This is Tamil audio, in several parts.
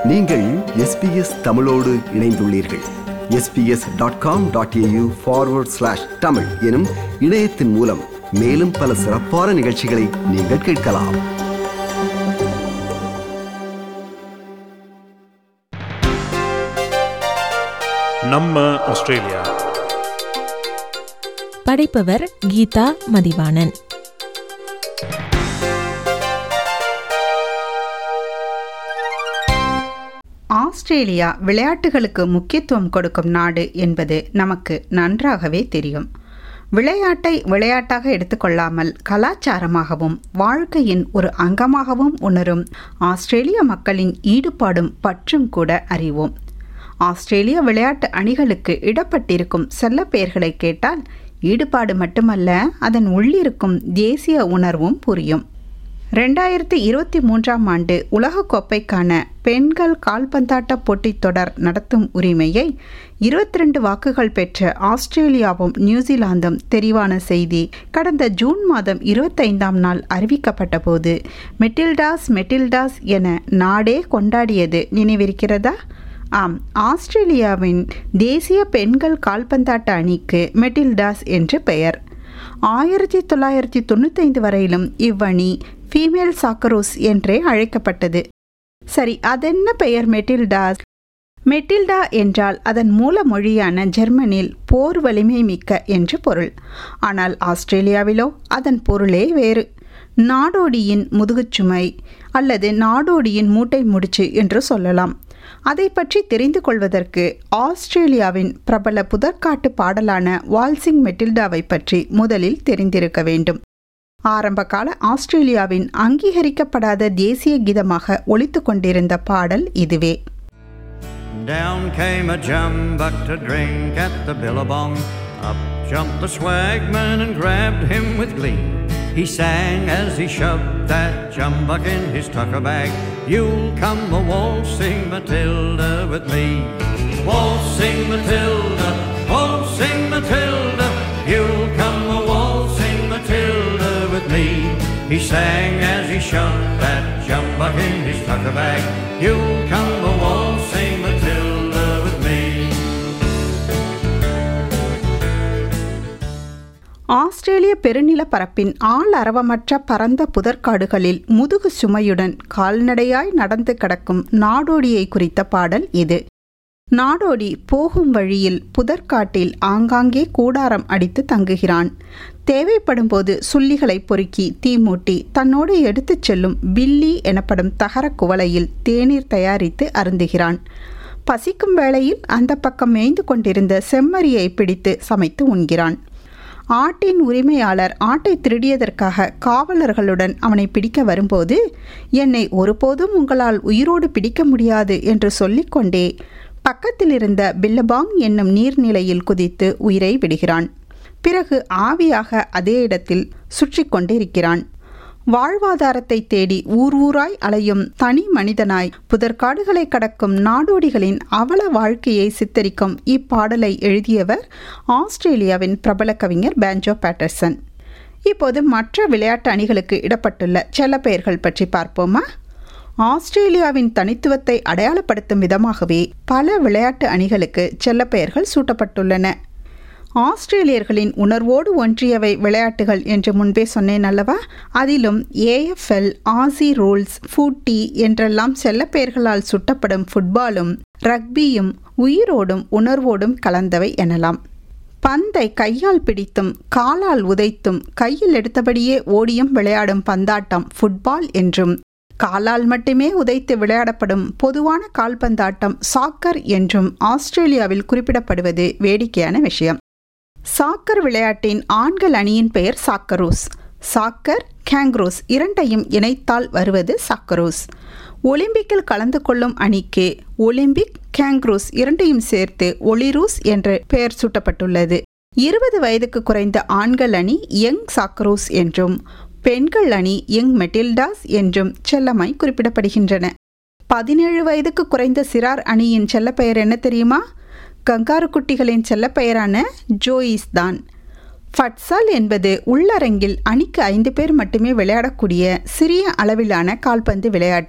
நீங்கள் எஸ்பிஎஸ் தமிழோடு இணைந்துள்ளீர்கள் SBS dot com dot AU forward slash Tamil எனும் இணையத்தின் மூலம் மேலும் பல சிறப்பான நிகழ்ச்சிகளை நீங்கள் கேட்கலாம் நம்ம ஆஸ்திரேலியா படைப்பவர் கீதா மதிவாணன் ஆஸ்திரேலியா விளையாட்டுகளுக்கு முக்கியத்துவம் கொடுக்கும் நாடு என்பது நமக்கு நன்றாகவே தெரியும் விளையாட்டை விளையாட்டாக எடுத்துக்கொள்ளாமல் கலாச்சாரமாகவும் வாழ்க்கையின் ஒரு அங்கமாகவும் உணரும் ஆஸ்திரேலிய மக்களின் ஈடுபாடும் பற்றும் கூட அறிவோம் ஆஸ்திரேலிய விளையாட்டு அணிகளுக்கு இடப்பட்டிருக்கும் செல்ல பெயர்களை கேட்டால் ஈடுபாடு மட்டுமல்ல அதன் உள்ளிருக்கும் தேசிய உணர்வும் புரியும் ரெண்டாயிரத்தி இருபத்தி மூன்றாம் ஆண்டு உலகக்கோப்பைக்கான பெண்கள் கால்பந்தாட்ட போட்டித் தொடர் நடத்தும் உரிமையை இருபத்தி ரெண்டு வாக்குகள் பெற்ற ஆஸ்திரேலியாவும் நியூசிலாந்தும் தெரிவான செய்தி கடந்த ஜூன் மாதம் இருபத்தைந்தாம் நாள் அறிவிக்கப்பட்ட போது மெட்டில்டாஸ் மெட்டில்டாஸ் என நாடே கொண்டாடியது நினைவிருக்கிறதா ஆம் ஆஸ்திரேலியாவின் தேசிய பெண்கள் கால்பந்தாட்ட அணிக்கு மெட்டில்டாஸ் என்று பெயர் ஆயிரத்தி தொள்ளாயிரத்தி தொண்ணூத்தைந்து வரையிலும் இவ்வணி ஃபீமேல் சாக்கரோஸ் என்றே அழைக்கப்பட்டது சரி அதென்ன பெயர் மெட்டில்டாஸ் மெட்டில்டா என்றால் அதன் மூல மொழியான ஜெர்மனில் போர் வலிமை மிக்க என்று பொருள் ஆனால் ஆஸ்திரேலியாவிலோ அதன் பொருளே வேறு நாடோடியின் முதுகுச்சுமை அல்லது நாடோடியின் மூட்டை முடிச்சு என்று சொல்லலாம் அதை பற்றி தெரிந்து கொள்வதற்கு ஆஸ்திரேலியாவின் பிரபல புதற்காட்டு பாடலான வால்சிங் மெட்டில்டாவை பற்றி முதலில் தெரிந்திருக்க வேண்டும் ஆரம்பகால ஆஸ்திரேலியாவின் அங்கீகரிக்கப்படாத தேசிய கீதமாக ஒலித்து கொண்டிருந்த பாடல் இதுவே Down came a jumbuck to drink at the billabong. Up jumped the swagman and grabbed him with glee. He sang as he shoved that jumbuck in his tucker bag. You'll come a waltzing Matilda with me. Waltzing Matilda, waltzing Matilda. You'll come a waltzing Matilda with me. He sang as he shoved that jumbuck in his tucker bag. You'll come a waltzing Matilda with me. ஆஸ்திரேலிய பெருநில பரப்பின் ஆள் அரவமற்ற பரந்த புதற்காடுகளில் முதுகு சுமையுடன் கால்நடையாய் நடந்து கிடக்கும் நாடோடியை குறித்த பாடல் இது நாடோடி போகும் வழியில் புதற்காட்டில் ஆங்காங்கே கூடாரம் அடித்து தங்குகிறான் தேவைப்படும்போது சுள்ளிகளை பொறுக்கி தீமூட்டி தன்னோடு எடுத்துச் செல்லும் பில்லி எனப்படும் தகர குவளையில் தேநீர் தயாரித்து அருந்துகிறான் பசிக்கும் வேளையில் அந்த பக்கம் மேய்ந்து கொண்டிருந்த செம்மறியை பிடித்து சமைத்து உண்கிறான் ஆட்டின் உரிமையாளர் ஆட்டை திருடியதற்காக காவலர்களுடன் அவனை பிடிக்க வரும்போது என்னை ஒருபோதும் உங்களால் உயிரோடு பிடிக்க முடியாது என்று சொல்லிக்கொண்டே பக்கத்தில் இருந்த பில்லபாங் என்னும் நீர்நிலையில் குதித்து உயிரை விடுகிறான் பிறகு ஆவியாக அதே இடத்தில் சுற்றி கொண்டிருக்கிறான் வாழ்வாதாரத்தை தேடி ஊர் ஊராய் அலையும் தனி மனிதனாய் புதற்காடுகளை கடக்கும் நாடோடிகளின் அவல வாழ்க்கையை சித்தரிக்கும் இப்பாடலை எழுதியவர் ஆஸ்திரேலியாவின் பிரபல கவிஞர் பேஞ்சோ பேட்டர்சன் இப்போது மற்ற விளையாட்டு அணிகளுக்கு இடப்பட்டுள்ள செல்ல பெயர்கள் பற்றி பார்ப்போமா ஆஸ்திரேலியாவின் தனித்துவத்தை அடையாளப்படுத்தும் விதமாகவே பல விளையாட்டு அணிகளுக்கு செல்ல பெயர்கள் சூட்டப்பட்டுள்ளன ஆஸ்திரேலியர்களின் உணர்வோடு ஒன்றியவை விளையாட்டுகள் என்று முன்பே சொன்னேன் அல்லவா அதிலும் ஏஎஃப்எல் ஆசி ரூல்ஸ் ஃபூட்டி என்றெல்லாம் செல்லப்பெயர்களால் சுட்டப்படும் ஃபுட்பாலும் ரக்பியும் உயிரோடும் உணர்வோடும் கலந்தவை எனலாம் பந்தை கையால் பிடித்தும் காலால் உதைத்தும் கையில் எடுத்தபடியே ஓடியும் விளையாடும் பந்தாட்டம் ஃபுட்பால் என்றும் காலால் மட்டுமே உதைத்து விளையாடப்படும் பொதுவான கால்பந்தாட்டம் சாக்கர் என்றும் ஆஸ்திரேலியாவில் குறிப்பிடப்படுவது வேடிக்கையான விஷயம் சாக்கர் விளையாட்டின் ஆண்கள் அணியின் பெயர் சாக்கரோஸ் சாக்கர் கேங்க்ரோஸ் இரண்டையும் இணைத்தால் வருவது சாக்கரோஸ் ஒலிம்பிக்கில் கலந்து கொள்ளும் அணிக்கு ஒலிம்பிக் கேங்க்ரோஸ் இரண்டையும் சேர்த்து ஒளிரூஸ் என்று பெயர் சூட்டப்பட்டுள்ளது இருபது வயதுக்கு குறைந்த ஆண்கள் அணி யங் சாக்கரோஸ் என்றும் பெண்கள் அணி யங் மெட்டில்டாஸ் என்றும் செல்லமாய் குறிப்பிடப்படுகின்றன பதினேழு வயதுக்கு குறைந்த சிறார் அணியின் செல்லப்பெயர் என்ன தெரியுமா கங்காரு குட்டிகளின் செல்லப்பெயரான ஜோயிஸ் தான் ஃபட்சால் என்பது உள்ளரங்கில் அணிக்கு ஐந்து பேர் மட்டுமே விளையாடக்கூடிய சிறிய அளவிலான கால்பந்து விளையாட்டு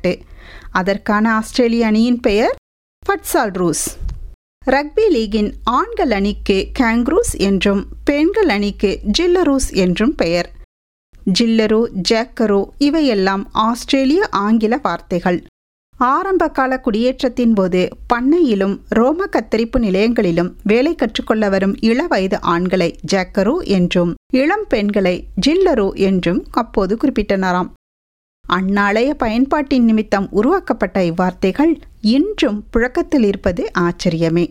அதற்கான ஆஸ்திரேலிய அணியின் பெயர் ஃபட்சால் ரூஸ் ரக்பி லீகின் ஆண்கள் அணிக்கு கேங்க்ரூஸ் என்றும் பெண்கள் அணிக்கு ஜில்லரூஸ் என்றும் பெயர் ஜில்லரு ஜேக்கரு இவையெல்லாம் ஆஸ்திரேலிய ஆங்கில வார்த்தைகள் ஆரம்பகால குடியேற்றத்தின் போது பண்ணையிலும் ரோம கத்தரிப்பு நிலையங்களிலும் வேலை கற்றுக்கொள்ள வரும் இளவயது ஆண்களை ஜாக்கரு என்றும் இளம் பெண்களை ஜில்லரு என்றும் அப்போது குறிப்பிட்டனராம் அந்நாளைய பயன்பாட்டின் நிமித்தம் உருவாக்கப்பட்ட இவ்வார்த்தைகள் இன்றும் புழக்கத்தில் இருப்பது ஆச்சரியமே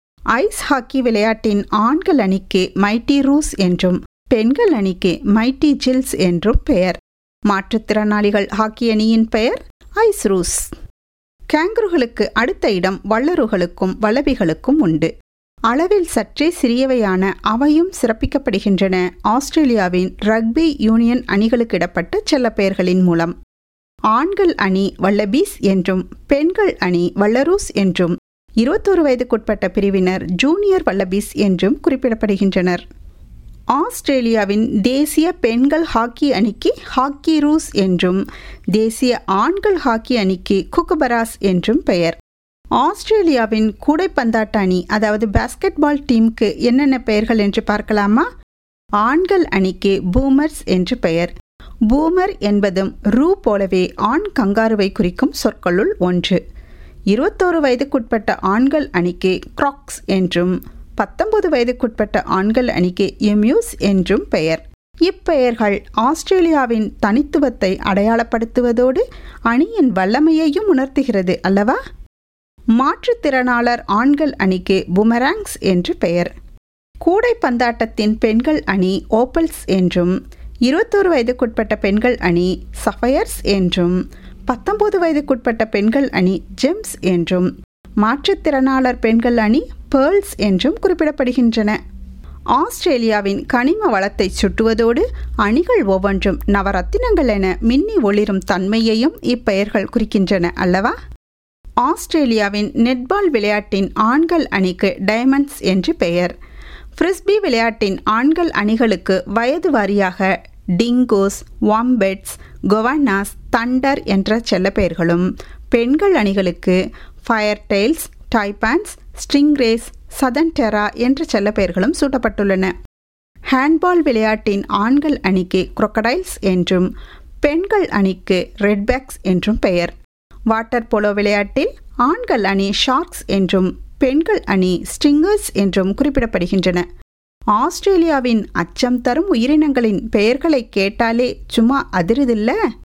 ஐஸ் ஹாக்கி விளையாட்டின் ஆண்கள் அணிக்கு மைட்டி ரூஸ் என்றும் பெண்கள் அணிக்கு மைட்டி ஜில்ஸ் என்றும் பெயர் மாற்றுத்திறனாளிகள் ஹாக்கி அணியின் பெயர் ஐஸ் ரூஸ் கேங்குருகளுக்கு அடுத்த இடம் வள்ளறுகளுக்கும் வளவிகளுக்கும் உண்டு அளவில் சற்றே சிறியவையான அவையும் சிறப்பிக்கப்படுகின்றன ஆஸ்திரேலியாவின் ரக்பி யூனியன் அணிகளுக்கு இடப்பட்ட செல்லப்பெயர்களின் மூலம் ஆண்கள் அணி வல்லபீஸ் என்றும் பெண்கள் அணி வல்லரூஸ் என்றும் இருபத்தோரு வயதுக்குட்பட்ட பிரிவினர் ஜூனியர் வல்லபீஸ் என்றும் குறிப்பிடப்படுகின்றனர் ஆஸ்திரேலியாவின் தேசிய பெண்கள் ஹாக்கி அணிக்கு ஹாக்கி ரூஸ் என்றும் தேசிய ஆண்கள் ஹாக்கி அணிக்கு குக்குபராஸ் என்றும் பெயர் ஆஸ்திரேலியாவின் கூடைப்பந்தாட்ட அணி அதாவது பாஸ்கெட்பால் டீமுக்கு என்னென்ன பெயர்கள் என்று பார்க்கலாமா ஆண்கள் அணிக்கு பூமர்ஸ் என்று பெயர் பூமர் என்பதும் ரூ போலவே ஆண் கங்காருவை குறிக்கும் சொற்களுள் ஒன்று இருபத்தோரு வயதுக்குட்பட்ட ஆண்கள் அணிக்கு கிராக்ஸ் என்றும் பத்தொன்பது வயதுக்குட்பட்ட ஆண்கள் அணிக்கு எம்யூஸ் என்றும் பெயர் இப்பெயர்கள் ஆஸ்திரேலியாவின் தனித்துவத்தை அடையாளப்படுத்துவதோடு அணியின் வல்லமையையும் உணர்த்துகிறது அல்லவா மாற்றுத்திறனாளர் ஆண்கள் அணிக்கு புமராங்ஸ் என்று பெயர் கூடைப்பந்தாட்டத்தின் பெண்கள் அணி ஓப்பல்ஸ் என்றும் இருபத்தோரு வயதுக்குட்பட்ட பெண்கள் அணி சஃபயர்ஸ் என்றும் பத்தொன்பது வயதுக்குட்பட்ட பெண்கள் அணி ஜெம்ஸ் என்றும் மாற்றுத்திறனாளர் பெண்கள் அணி பேர்ல்ஸ் என்றும் குறிப்பிடப்படுகின்றன ஆஸ்திரேலியாவின் கனிம வளத்தை சுட்டுவதோடு அணிகள் ஒவ்வொன்றும் நவரத்தினங்கள் என மின்னி ஒளிரும் தன்மையையும் இப்பெயர்கள் குறிக்கின்றன அல்லவா ஆஸ்திரேலியாவின் நெட்பால் விளையாட்டின் ஆண்கள் அணிக்கு டைமண்ட்ஸ் என்று பெயர் ஃப்ரிஸ்பி விளையாட்டின் ஆண்கள் அணிகளுக்கு வயது வாரியாக டிங்கோஸ் வாம்பெட்ஸ் கொவானாஸ் தண்டர் என்ற செல்லப்பெயர்களும் பெண்கள் அணிகளுக்கு Firetails Taipans Stingrays Southern Terra என்ற செல்லப்பெயர்களும் சூட்டப்பட்டுள்ளன ஹேண்ட்பால் விளையாட்டின் ஆண்கள் அணிக்கு crocodiles என்றும் பெண்கள் அணிக்கு ரெட்பேக்ஸ் என்றும் பெயர் வாட்டர் போலோ விளையாட்டில் ஆண்கள் அணி ஷார்க்ஸ் என்றும் பெண்கள் அணி ஸ்ட்ரிங்கர்ஸ் என்றும் குறிப்பிடப்படுகின்றன ஆஸ்திரேலியாவின் அச்சம் தரும் உயிரினங்களின் பெயர்களை கேட்டாலே சும்மா அதிருதில்ல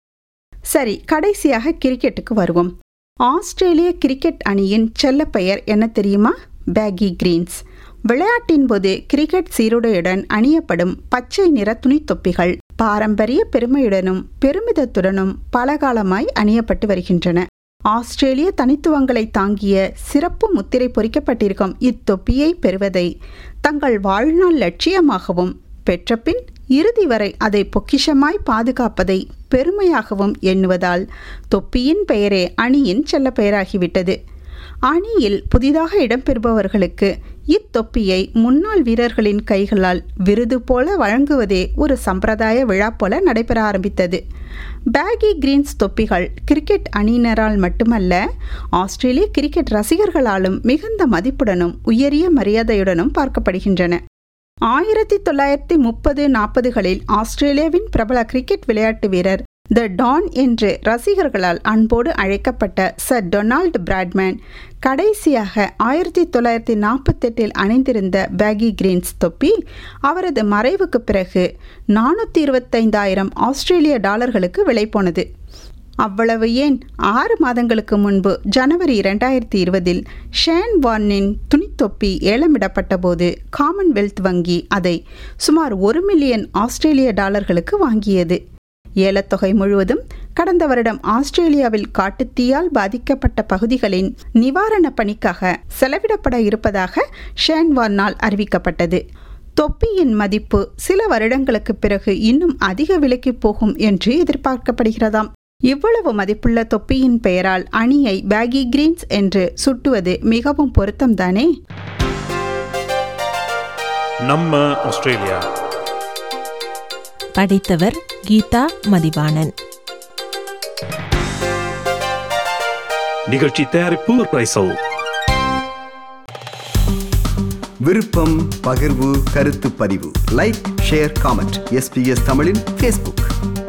சரி கடைசியாக கிரிக்கெட்டுக்கு வருவோம் ஆஸ்திரேலிய கிரிக்கெட் அணியின் செல்ல பெயர் என்ன தெரியுமா பேகி கிரீன்ஸ் விளையாட்டின் போது கிரிக்கெட் சீருடையுடன் அணியப்படும் பச்சை நிற துணித்தொப்பிகள் பாரம்பரிய பெருமையுடனும் பெருமிதத்துடனும் பலகாலமாய் அணியப்பட்டு வருகின்றன ஆஸ்திரேலிய தனித்துவங்களை தாங்கிய சிறப்பு முத்திரை பொறிக்கப்பட்டிருக்கும் இத்தொப்பியை பெறுவதை தங்கள் வாழ்நாள் லட்சியமாகவும் பெற்றபின் இறுதி வரை அதை பொக்கிஷமாய் பாதுகாப்பதை பெருமையாகவும் எண்ணுவதால் தொப்பியின் பெயரே அணியின் செல்ல பெயராகிவிட்டது அணியில் புதிதாக இடம்பெறுபவர்களுக்கு இத்தொப்பியை முன்னாள் வீரர்களின் கைகளால் விருது போல வழங்குவதே ஒரு சம்பிரதாய விழா போல நடைபெற ஆரம்பித்தது பேகி கிரீன்ஸ் தொப்பிகள் கிரிக்கெட் அணியினரால் மட்டுமல்ல ஆஸ்திரேலிய கிரிக்கெட் ரசிகர்களாலும் மிகுந்த மதிப்புடனும் உயரிய மரியாதையுடனும் பார்க்கப்படுகின்றன ஆயிரத்தி தொள்ளாயிரத்தி முப்பது நாற்பதுகளில் ஆஸ்திரேலியாவின் பிரபல கிரிக்கெட் விளையாட்டு வீரர் த டான் என்று ரசிகர்களால் அன்போடு அழைக்கப்பட்ட சர் டொனால்டு பிராட்மேன் கடைசியாக ஆயிரத்தி தொள்ளாயிரத்தி நாற்பத்தெட்டில் அணிந்திருந்த பேகி கிரீன்ஸ் தொப்பி அவரது மறைவுக்கு பிறகு நானூற்றி இருபத்தைந்தாயிரம் ஆஸ்திரேலிய டாலர்களுக்கு விலை போனது அவ்வளவு ஏன் ஆறு மாதங்களுக்கு முன்பு ஜனவரி இரண்டாயிரத்தி இருபதில் ஷேன் வார்னின் துணித்தொப்பி ஏலமிடப்பட்ட போது காமன்வெல்த் வங்கி அதை சுமார் ஒரு மில்லியன் ஆஸ்திரேலிய டாலர்களுக்கு வாங்கியது ஏலத்தொகை முழுவதும் கடந்த வருடம் ஆஸ்திரேலியாவில் காட்டுத்தீயால் பாதிக்கப்பட்ட பகுதிகளின் நிவாரணப் பணிக்காக செலவிடப்பட இருப்பதாக ஷேன்வார்னால் அறிவிக்கப்பட்டது தொப்பியின் மதிப்பு சில வருடங்களுக்கு பிறகு இன்னும் அதிக விலைக்கு போகும் என்று எதிர்பார்க்கப்படுகிறதாம் இவ்வளவு மதிப்புள்ள தொப்பியின் பெயரால் அணியை பேகி கிரீன்ஸ் என்று சுட்டுவது மிகவும் பொருத்தம்தானே நம்ம ஆஸ்திரேலியா படித்தவர் கீதா மதிவாணன் நிகழ்ச்சி தயாரிப்பு ரைசல் விருப்பம் பகிர்வு கருத்து பதிவு லைக் ஷேர் காமெண்ட் எஸ்பிஎஸ் தமிழின் ஃபேஸ்புக்